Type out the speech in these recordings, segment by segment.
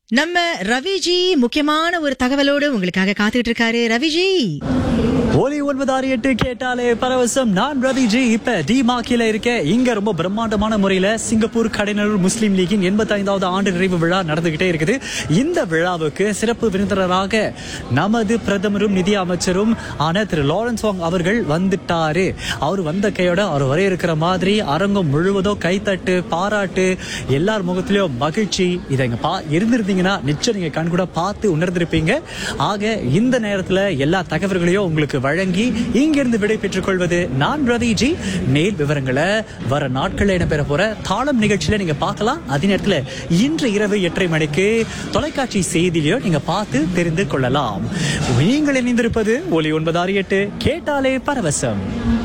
நம்ம ரவிஜி முக்கியமான ஒரு தகவலோடு உங்களுக்காக காத்துக்கிட்டு இருக்காரு ரவிஜி ஒலி ஒன்பது ஆறு எட்டு கேட்டாலே பரவசம் நான் ரவிஜி இப்ப டி மாக்கில இருக்கேன் இங்க ரொம்ப பிரம்மாண்டமான முறையில சிங்கப்பூர் கடைநல்லூர் முஸ்லீம் லீகின் எண்பத்தி ஐந்தாவது ஆண்டு நிறைவு விழா நடந்துகிட்டே இருக்குது இந்த விழாவுக்கு சிறப்பு விருந்தினராக நமது பிரதமரும் நிதி அமைச்சரும் ஆன திரு லாரன்ஸ் வாங் அவர்கள் வந்துட்டாரு அவர் வந்த கையோட அவர் வர இருக்கிற மாதிரி அரங்கம் முழுவதும் கைத்தட்டு பாராட்டு எல்லார் முகத்திலயும் மகிழ்ச்சி இதை இங்க பா இருந்திருந்தீங்கன்னா நிச்சயம் நீங்க கண் கூட பார்த்து உணர்ந்திருப்பீங்க ஆக இந்த நேரத்துல எல்லா தகவல்களையும் உங்களுக்கு வழங்கி இங்கிருந்து விடை பெற்றுக் கொள்வது நான் ரவிஜி மேல் விவரங்களை வர நாட்கள்ல இடம்பெற போற தாளம் நிகழ்ச்சியில நீங்க பார்க்கலாம் அதே நேரத்துல இன்று இரவு எட்டரை மணிக்கு தொலைக்காட்சி செய்தியிலையும் நீங்க பார்த்து தெரிந்து கொள்ளலாம் நீங்கள் இணைந்திருப்பது ஒலி ஒன்பது ஆறு எட்டு கேட்டாலே பரவசம்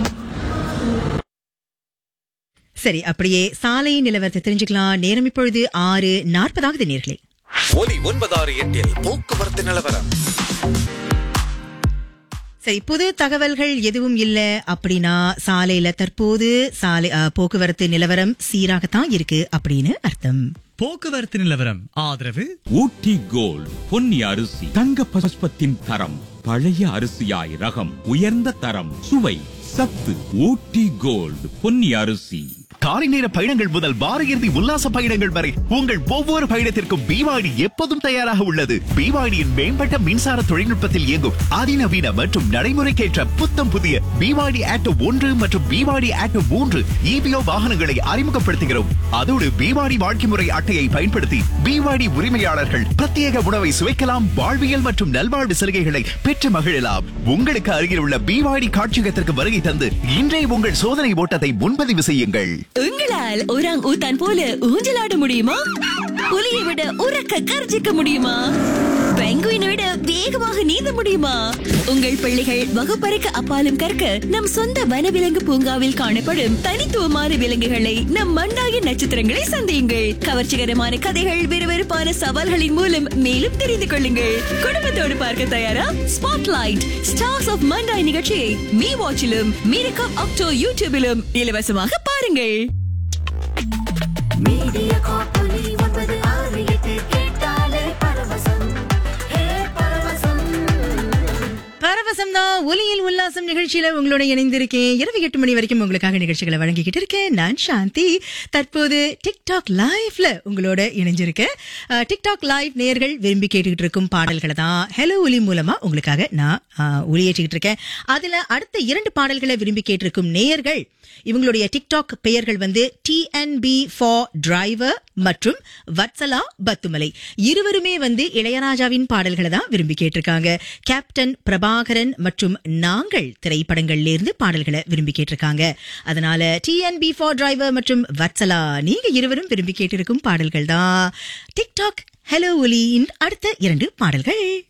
சரி அப்படியே சாலை நிலவரத்தை தெரிஞ்சுக்கலாம் நேரம் இப்பொழுது ஆறு நாற்பதாவது நேர்களே ஒலி ஒன்பதாறு எட்டில் போக்குவரத்து நிலவரம் சரி புது தகவல்கள் எதுவும் இல்ல அப்படின்னா சாலையில தற்போது சாலை அ, போக்குவரத்து நிலவரம் சீராகத்தான் இருக்கு அப்படின்னு அர்த்தம் போக்குவரத்து நிலவரம் ஆதரவு ஊட்டி கோல்ட் பொன்னி அரிசி தங்க பசுபத்தின் தரம் பழைய அரிசியாய் ரகம் உயர்ந்த தரம் சுவை சத்து ஊட்டி கோல்ட் பொன்னி அரிசி காலை நேர பயணங்கள் முதல் வார இறுதி உல்லாச பயணங்கள் வரை உங்கள் ஒவ்வொரு பயணத்திற்கும் பிவாடி எப்போதும் தயாராக உள்ளது பிவாடியின் மேம்பட்ட மின்சார தொழில்நுட்பத்தில் இயங்கும் அதிநவீன மற்றும் நடைமுறைக்கேற்ற புத்தம் புதிய பிவாடி ஆட்டோ ஒன்று மற்றும் பிவாடி ஆட்டோ மூன்று இபிஓ வாகனங்களை அறிமுகப்படுத்துகிறோம் அதோடு பிவாடி வாழ்க்கை முறை அட்டையை பயன்படுத்தி பிவாடி உரிமையாளர்கள் பிரத்யேக உணவை சுவைக்கலாம் வாழ்வியல் மற்றும் நல்வாழ்வு சலுகைகளை பெற்று மகிழலாம் உங்களுக்கு அருகில் உள்ள பிவாடி காட்சியகத்திற்கு வருகை தந்து இன்றே உங்கள் சோதனை ஓட்டத்தை முன்பதிவு செய்யுங்கள் உங்களால் ஒராங் ஊத்தான் போல ஊஞ்சலாட முடியுமா புலியை விட உறக்க கர்ஜிக்க முடியுமா பெங்குயினை விட வேகமாக நீந்த முடியுமா உங்கள் பிள்ளைகள் வகுப்பறைக்கு அப்பாலும் கற்க நம் சொந்த வனவிலங்கு பூங்காவில் காணப்படும் தனித்துவமான விலங்குகளை நம் மண்டாய நட்சத்திரங்களை சந்தியுங்கள் கவர்ச்சிகரமான கதைகள் விறுவிறுப்பான சவால்களின் மூலம் மேலும் தெரிந்து கொள்ளுங்கள் குடும்பத்தோடு பார்க்க தயாரா ஸ்பாட்லைட் ஸ்டார்ஸ் ஆஃப் மண்டாய் நிகழ்ச்சியை மீ வாட்சிலும் மீரகம் அக்டோ யூடியூபிலும் இலவசமாக பாருங்கள் மீடியா காப்பொலி ஒன்பது ஆறு எட்டு கேட்டாலே பரவசம் ஹே பரவசம் பரவசம் தான் ஒலியில் உல்லாசம் நிகழ்ச்சியில உங்களோட இணைந்திருக்கேன் இரவு எட்டு மணி வரைக்கும் உங்களுக்காக நிகழ்ச்சிகளை வழங்கிக்கிட்டு இருக்கேன் நான் சாந்தி தற்போது டிக்டாக் லைவ்ல உங்களோட இணைஞ்சிருக்கேன் அஹ், டிக்டாக் லைவ் நேர்கள் விரும்பி கேட்டுக்கிட்டு இருக்கும் பாடல்களை தான் ஹலோ ஒலி மூலமா உங்களுக்காக நான் அஹ், ஒளியேற்றிக்கிட்டு இருக்கேன் அதுல அடுத்த இரண்டு பாடல்களை விரும்பி கேட்டிருக்கும் நேயர்கள் இவங்களுடைய டிக்டாக் பெயர்கள் வந்து டிஎன்பி ஃபார் டிரைவர் மற்றும் வத்சலா பத்துமலை இருவருமே வந்து இளையராஜாவின் பாடல்களை தான் விரும்பி கேட்டிருக்காங்க கேப்டன் பிரபாகரன் மற்றும் நாங்கள் திரைப்படங்கள்ல இருந்து பாடல்களை விரும்பி கேட்டிருக்காங்க அதனால டிஎன்பி ஃபார் டிரைவர் மற்றும் வத்சலா நீங்க இருவரும் விரும்பி கேட்டிருக்கும் பாடல்கள் தான் டிக்டாக் ஹலோ ஒலியின் அடுத்த இரண்டு பாடல்கள்